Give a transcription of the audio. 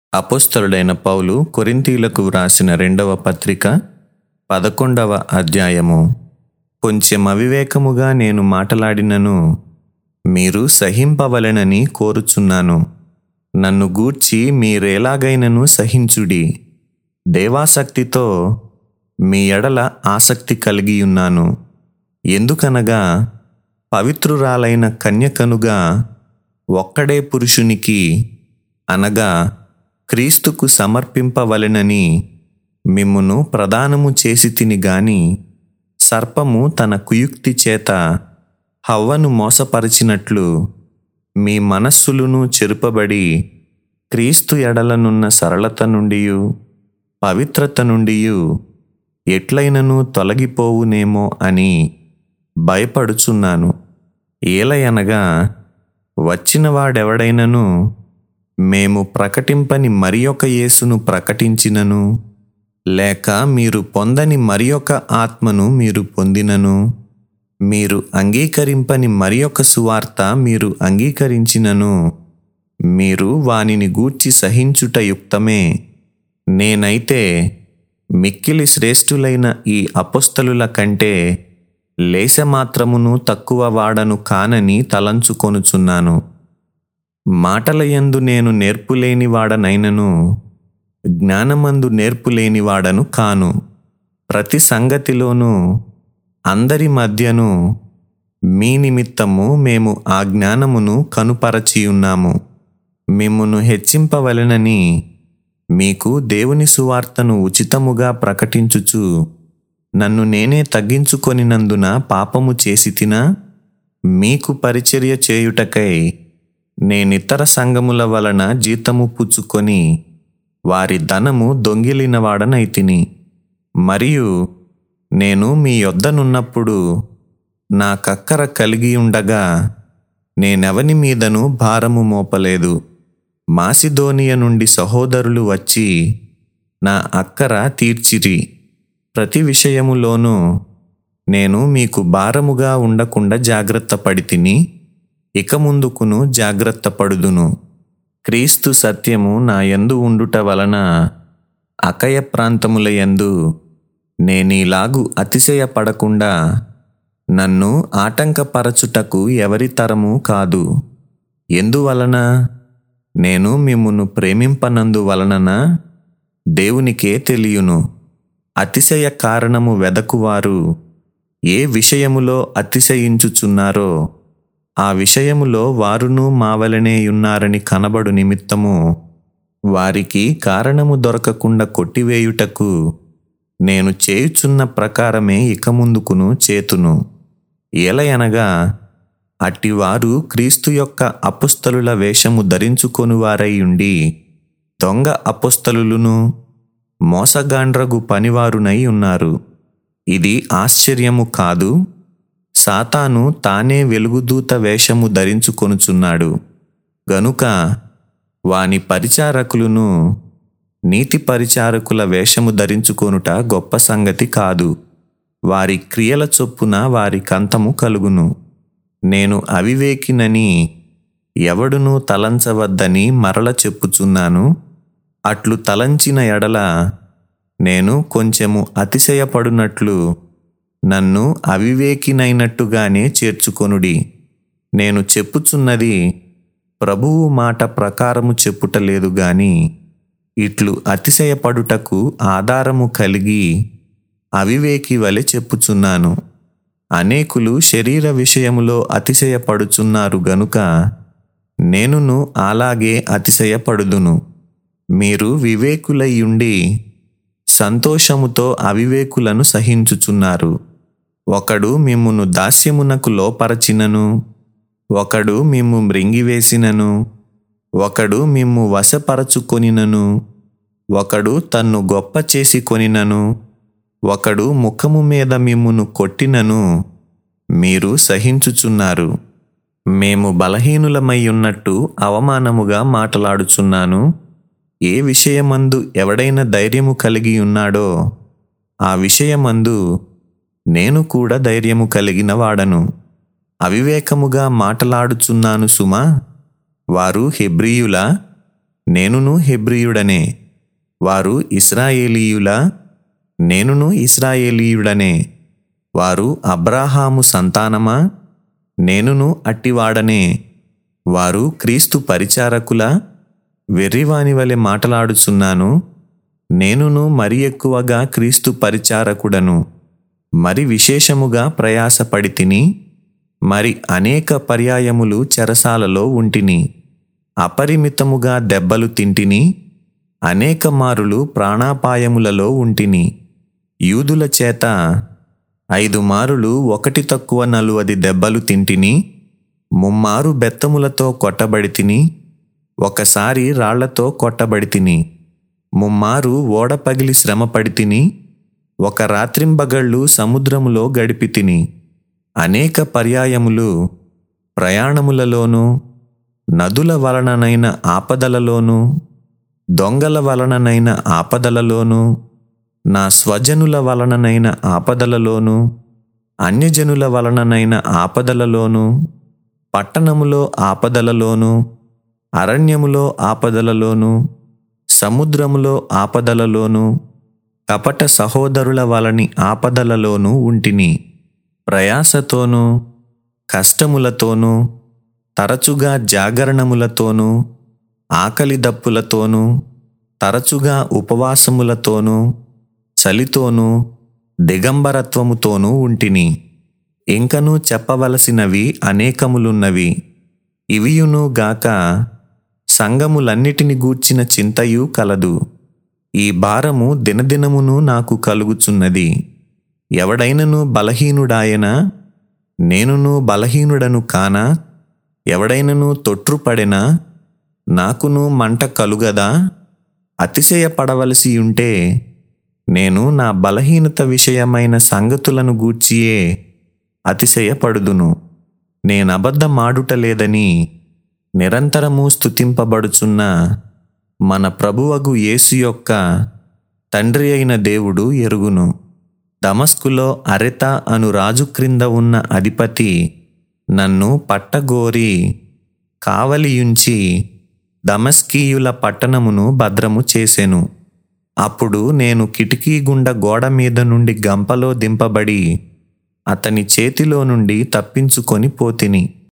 అపోస్తలుడైన పౌలు కొరింథీలకు వ్రాసిన రెండవ పత్రిక పదకొండవ అధ్యాయము కొంచెం అవివేకముగా నేను మాటలాడినను మీరు సహింపవలెనని కోరుచున్నాను నన్ను గూర్చి మీరెలాగైనను సహించుడి దేవాసక్తితో మీ ఎడల ఆసక్తి కలిగి ఉన్నాను ఎందుకనగా పవిత్రురాలైన కన్యకనుగా ఒక్కడే పురుషునికి అనగా క్రీస్తుకు సమర్పింపవలెనని మిమ్మును ప్రదానము చేసి తిని గాని సర్పము తన కుయుక్తి చేత హవ్వను మోసపరిచినట్లు మీ మనస్సులును చెరుపబడి క్రీస్తు ఎడలనున్న సరళత నుండియు పవిత్రత నుండియు ఎట్లైనను తొలగిపోవునేమో అని భయపడుచున్నాను ఏలయనగా వచ్చినవాడెవడైనను మేము ప్రకటింపని మరి ఒక యేసును ప్రకటించినను లేక మీరు పొందని మరి ఒక ఆత్మను మీరు పొందినను మీరు అంగీకరింపని మరి ఒక సువార్త మీరు అంగీకరించినను మీరు వానిని గూర్చి సహించుట యుక్తమే నేనైతే మిక్కిలి శ్రేష్ఠులైన ఈ అపొస్తలుల కంటే లేశమాత్రమును తక్కువ వాడను కానని తలంచుకొనుచున్నాను మాటలయందు నేను నేర్పులేని వాడనైనను జ్ఞానమందు నేర్పులేని వాడను కాను ప్రతి సంగతిలోనూ అందరి మధ్యను మీ నిమిత్తము మేము ఆ జ్ఞానమును కనుపరచియున్నాము మిమ్మును హెచ్చింపవలెనని మీకు దేవుని సువార్తను ఉచితముగా ప్రకటించుచు నన్ను నేనే తగ్గించుకొనినందున పాపము చేసి తినా మీకు పరిచర్య చేయుటకై నేనితర సంఘముల వలన జీతము పుచ్చుకొని వారి ధనము దొంగిలినవాడనైతిని మరియు నేను మీ యొద్దనున్నప్పుడు నా కక్కర కలిగి ఉండగా నేనెవని మీదను భారము మోపలేదు మాసిదోనియ నుండి సహోదరులు వచ్చి నా అక్కర తీర్చిరి ప్రతి విషయములోనూ నేను మీకు భారముగా ఉండకుండా జాగ్రత్త పడి తిని ఇక ముందుకును జాగ్రత్త పడుదును క్రీస్తు సత్యము నా యందు ఉండుట వలన అకయ ప్రాంతముల యందు నేనీలాగు అతిశయపడకుండా నన్ను ఆటంకపరచుటకు ఎవరి తరము కాదు ఎందువలన నేను మిమ్మును ప్రేమింపనందు వలనన దేవునికే తెలియను అతిశయ కారణము వెదకువారు ఏ విషయములో అతిశయించుచున్నారో ఆ విషయములో వారును మావలనేయున్నారని కనబడు నిమిత్తము వారికి కారణము దొరకకుండా కొట్టివేయుటకు నేను చేయుచున్న ప్రకారమే ఇక ముందుకును చేతును ఎలయనగా అట్టివారు క్రీస్తు యొక్క అపుస్తలుల వేషము ధరించుకొనువారై ఉండి దొంగ అపుస్తలులను మోసగాండ్రగు పనివారునై ఉన్నారు ఇది ఆశ్చర్యము కాదు సాతాను తానే వెలుగుదూత వేషము ధరించుకొనుచున్నాడు గనుక వాని పరిచారకులను నీతి పరిచారకుల వేషము ధరించుకొనుట గొప్ప సంగతి కాదు వారి క్రియల చొప్పున వారి కంతము కలుగును నేను అవివేకినని ఎవడునూ తలంచవద్దని మరల చెప్పుచున్నాను అట్లు తలంచిన ఎడల నేను కొంచెము అతిశయపడునట్లు నన్ను అవివేకినైనట్టుగానే చేర్చుకొనుడి నేను చెప్పుచున్నది ప్రభువు మాట ప్రకారము చెప్పుటలేదు గాని ఇట్లు అతిశయపడుటకు ఆధారము కలిగి అవివేకి వలె చెప్పుచున్నాను అనేకులు శరీర విషయములో అతిశయపడుచున్నారు గనుక నేనును అలాగే అతిశయపడుదును మీరు వివేకులయ్యుండి సంతోషముతో అవివేకులను సహించుచున్నారు ఒకడు మిమ్మును దాస్యమునకు లోపరచినను ఒకడు మిమ్ము మృంగివేసినను ఒకడు మిమ్ము వశపరచుకొనినను ఒకడు తన్ను గొప్ప చేసి కొనినను ఒకడు ముఖము మీద మిమ్మును కొట్టినను మీరు సహించుచున్నారు మేము బలహీనులమై ఉన్నట్టు అవమానముగా మాటలాడుచున్నాను ఏ విషయమందు ఎవడైనా ధైర్యము కలిగి ఉన్నాడో ఆ విషయమందు నేను కూడా ధైర్యము కలిగిన వాడను అవివేకముగా మాటలాడుచున్నాను సుమా వారు హెబ్రీయులా నేనును హెబ్రియుడనే వారు ఇస్రాయేలీయులా నేనును ఇస్రాయేలీయుడనే వారు అబ్రాహాము సంతానమా నేనును అట్టివాడనే వారు క్రీస్తు పరిచారకులా వెర్రివాని వలె మాటలాడుచున్నాను నేనును మరి ఎక్కువగా క్రీస్తు పరిచారకుడను మరి విశేషముగా ప్రయాసపడి తిని మరి అనేక పర్యాయములు చెరసాలలో ఉంటిని అపరిమితముగా దెబ్బలు తింటిని అనేక మారులు ప్రాణాపాయములలో ఉంటిని యూదుల చేత ఐదు మారులు ఒకటి తక్కువ నలువది దెబ్బలు తింటిని ముమ్మారు బెత్తములతో కొట్టబడి తిని ఒకసారి రాళ్లతో కొట్టబడి తిని ముమ్మారు ఓడ పగిలి శ్రమపడి తిని ఒక రాత్రింబగళ్ళు సముద్రములో గడిపి తిని అనేక పర్యాయములు ప్రయాణములలోనూ నదుల వలననైన ఆపదలలోనూ దొంగల వలననైన ఆపదలలోనూ నా స్వజనుల వలననైన ఆపదలలోనూ అన్యజనుల వలననైన ఆపదలలోనూ పట్టణములో ఆపదలలోనూ అరణ్యములో ఆపదలలోనూ సముద్రములో ఆపదలలోనూ కపట సహోదరుల వలని ఆపదలలోనూ ఉంటిని ప్రయాసతోనూ కష్టములతోనూ తరచుగా జాగరణములతోనూ ఆకలి దప్పులతోనూ తరచుగా ఉపవాసములతోనూ చలితోనూ దిగంబరత్వముతోనూ ఉంటిని ఇంకనూ చెప్పవలసినవి అనేకములున్నవి ఇవియును గాక సంగములన్నిటిని గూర్చిన చింతయు కలదు ఈ భారము దినదినమును నాకు కలుగుచున్నది ఎవడైనను బలహీనుడాయనా నేనును బలహీనుడను కానా ఎవడైనను తొట్రుపడెనా నాకును మంట కలుగదా అతిశయపడవలసి ఉంటే నేను నా బలహీనత విషయమైన సంగతులను గూర్చియే అతిశయపడుదును నేనబద్ధమాడుటలేదని నిరంతరము స్తుతింపబడుచున్న మన ప్రభువగు యేసు యొక్క తండ్రి అయిన దేవుడు ఎరుగును దమస్కులో అరెత అను రాజు క్రింద ఉన్న అధిపతి నన్ను పట్టగోరి కావలియుంచి దమస్కీయుల పట్టణమును భద్రము చేసెను అప్పుడు నేను కిటికీ గుండా గోడ మీద నుండి గంపలో దింపబడి అతని చేతిలో నుండి తప్పించుకొని పోతిని